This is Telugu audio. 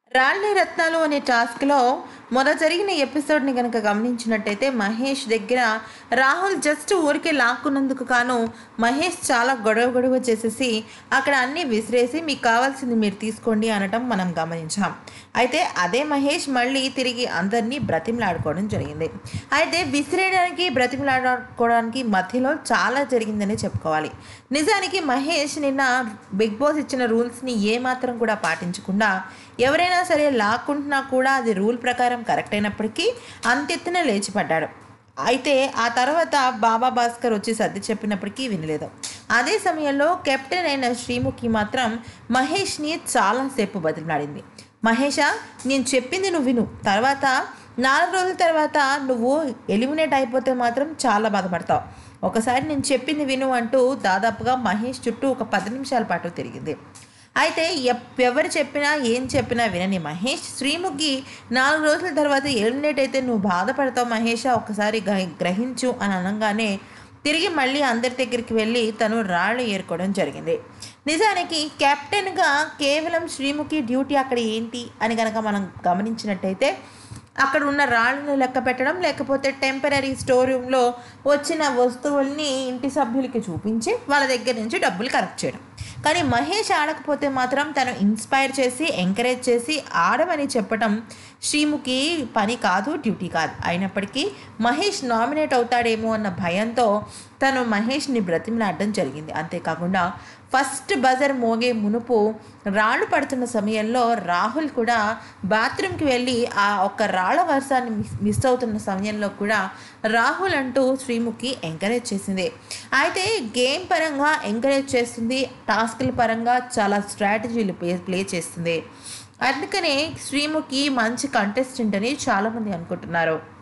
రాళ్ళే రత్నాలు అనే టాస్క్లో మొన్న జరిగిన ఎపిసోడ్ని కనుక గమనించినట్టయితే మహేష్ దగ్గర రాహుల్ జస్ట్ ఊరికే లాక్కున్నందుకు కాను మహేష్ చాలా గొడవ గొడవ చేసేసి అక్కడ అన్నీ విసిరేసి మీకు కావాల్సింది మీరు తీసుకోండి అనటం మనం గమనించాం అయితే అదే మహేష్ మళ్ళీ తిరిగి అందరినీ బ్రతిమలాడుకోవడం జరిగింది అయితే విసిరేయడానికి బ్రతిమలాడుకోవడానికి మధ్యలో చాలా జరిగిందని చెప్పుకోవాలి నిజానికి మహేష్ నిన్న బిగ్ బాస్ ఇచ్చిన రూల్స్ని ఏమాత్రం కూడా పాటించకుండా ఎవరైనా సరే లాక్కుంటున్నా కూడా అది రూల్ ప్రకారం కరెక్ట్ అయినప్పటికీ అంతెత్తున లేచిపడ్డాడు అయితే ఆ తర్వాత బాబా భాస్కర్ వచ్చి సర్ది చెప్పినప్పటికీ వినలేదు అదే సమయంలో కెప్టెన్ అయిన శ్రీముఖి మాత్రం మహేష్ని చాలాసేపు బతిమలాడింది మహేషా నేను చెప్పింది నువ్వు విను తర్వాత నాలుగు రోజుల తర్వాత నువ్వు ఎలిమినేట్ అయిపోతే మాత్రం చాలా బాధపడతావు ఒకసారి నేను చెప్పింది విను అంటూ దాదాపుగా మహేష్ చుట్టూ ఒక పది నిమిషాల పాటు తిరిగింది అయితే ఎప్- ఎవరు చెప్పినా ఏం చెప్పినా వినని మహేష్ శ్రీముఖి నాలుగు రోజుల తర్వాత ఎలిమినేట్ అయితే నువ్వు బాధపడతావు మహేష ఒకసారి గ్రహి- గ్రహించు అని అనగానే తిరిగి మళ్ళీ అందరి దగ్గరికి వెళ్ళి తను రాళ్ళు ఏరుకోవడం జరిగింది నిజానికి కెప్టెన్గా కేవలం శ్రీముఖి డ్యూటీ అక్కడ ఏంటి అని కనుక మనం గమనించినట్టయితే అక్కడ ఉన్న రాళ్ళను లెక్క పెట్టడం లేకపోతే టెంపరీ స్టోర్ రూమ్లో వచ్చిన వస్తువుల్ని ఇంటి సభ్యులకి చూపించి వాళ్ళ దగ్గర నుంచి డబ్బులు కలెక్ట్ చేయడం కానీ మహేష్ ఆడకపోతే మాత్రం తను ఇన్స్పైర్ చేసి ఎంకరేజ్ చేసి ఆడమని చెప్పటం శ్రీముఖి పని కాదు డ్యూటీ కాదు అయినప్పటికీ మహేష్ నామినేట్ అవుతాడేమో అన్న భయంతో తను మహేష్ని బ్రతిమలాడడం జరిగింది అంతేకాకుండా ఫస్ట్ బజర్ మోగే మునుపు రాళ్ళు పడుతున్న సమయంలో రాహుల్ కూడా బాత్రూమ్కి వెళ్ళి ఆ ఒక్క రాళ్ళ వర్షాన్ని మిస్ మిస్ అవుతున్న సమయంలో కూడా రాహుల్ అంటూ శ్రీముఖి ఎంకరేజ్ చేసింది అయితే గేమ్ పరంగా ఎంకరేజ్ చేస్తుంది టాస్క్ల పరంగా చాలా స్ట్రాటజీలు ప్లే ప్లే చేస్తుంది అందుకనే శ్రీముఖి మంచి కంటెస్టెంట్ అని చాలామంది అనుకుంటున్నారు